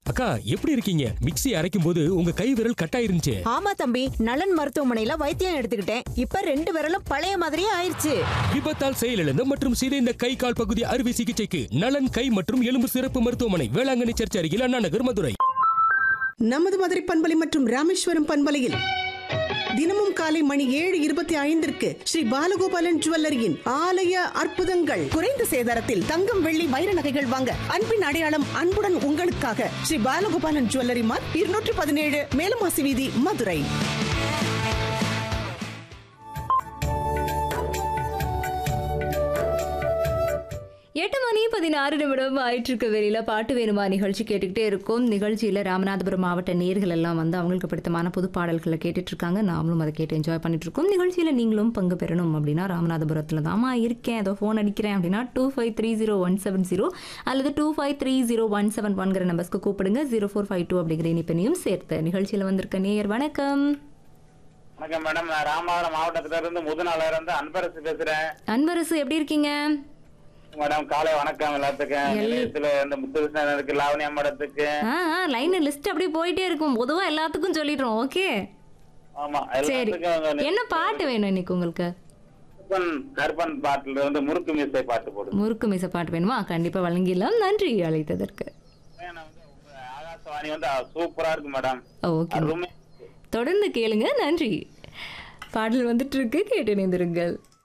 அக்கா எப்படி இருக்கீங்க மிக்ஸி அரைக்கும் போது உங்க கை விரல் கட்டாயிருந்துச்சு ஆமா தம்பி நலன் மருத்துவமனையில வைத்தியம் எடுத்துக்கிட்டேன் இப்ப ரெண்டு விரலும் பழைய மாதிரியே ஆயிருச்சு விபத்தால் செயலிழந்த மற்றும் சிதைந்த கை கால் பகுதி அறுவை சிகிச்சைக்கு நலன் கை மற்றும் எலும்பு சிறப்பு மருத்துவமனை வேளாங்கண்ணி சர்ச் அருகில் அண்ணா நகர் மதுரை நமது மதுரை பண்பலை மற்றும் ராமேஸ்வரம் பண்பலையில் தினமும் காலை மணி ஏழு இருபத்தி ஐந்திற்கு ஸ்ரீ பாலகோபாலன் ஜுவல்லரியின் ஆலய அற்புதங்கள் குறைந்த சேதாரத்தில் தங்கம் வெள்ளி வைர நகைகள் வாங்க அன்பின் அடையாளம் அன்புடன் உங்களுக்காக ஸ்ரீ பாலகோபாலன் ஜுவல்லரி மார்க் இருநூற்றி பதினேழு மேலமாசி வீதி மதுரை எட்டு மணி பதினாறு நிமிடம் ஆயிட்டு இருக்க வெளியில பாட்டு வேணுமா நிகழ்ச்சி கேட்டுக்கிட்டே இருக்கும் நிகழ்ச்சியில ராமநாதபுரம் மாவட்ட நேர்கள் எல்லாம் வந்து அவங்களுக்கு பிடித்தமான புது பாடல்களை கேட்டுட்டு இருக்காங்க நாமளும் அதை கேட்டு என்ஜாய் பண்ணிட்டு இருக்கோம் நிகழ்ச்சியில நீங்களும் பங்கு பெறணும் அப்படின்னா ராமநாதபுரத்துல தாமா இருக்கேன் ஏதோ ஃபோன் அடிக்கிறேன் அப்படின்னா two five three zero one seven zero அல்லது two five three zero one seven ஒன்கிற நம்பர்ஸ்க்கு கூப்பிடுங்க ஜீரோ ஃபோர் ஃபைவ் டூ அப்படிங்கிற இனிப்பெண்ணையும் சேர்த்து நிகழ்ச்சியில வந்திருக்க நேயர் வணக்கம் வணக்கம் மேடம் நான் ராமநாதபுரம் மாவட்டத்துல இருந்து முதுநாளர் இருந்து அன்பரசு பேசுறேன் அன்பரசு எப்படி இருக்கீங்க மேடம் காலை வணக்கம் எல்லாத்துக்கும் நிலையத்துல இந்த முத்துகிருஷ்ணனுக்கு லாவணியா மேடத்துக்கு ஆ லைன் லிஸ்ட் அப்படியே போயிட்டே இருக்கும் பொதுவா எல்லாத்துக்கும் சொல்லிடுறோம் ஓகே ஆமா சரி எல்லாத்துக்கும் அந்த என்ன பாட்டு வேணும் இன்னைக்கு உங்களுக்கு கருப்பன் கருப்பன் பாட்டுல இருந்து முறுக்கு மீசை பாட்டு போடுங்க முறுக்கு மிச பாட்டு வேணுமா கண்டிப்பா வழங்கிடலாம் நன்றி அழைத்ததற்கு ஏன்னா வந்து உங்க ஆகாசவாணி வந்து சூப்பரா இருக்கு மேடம் ஓகே அருமை தொடர்ந்து கேளுங்க நன்றி பாடல் வந்துட்டு இருக்கு கேட்டு இணைந்திருங்கள்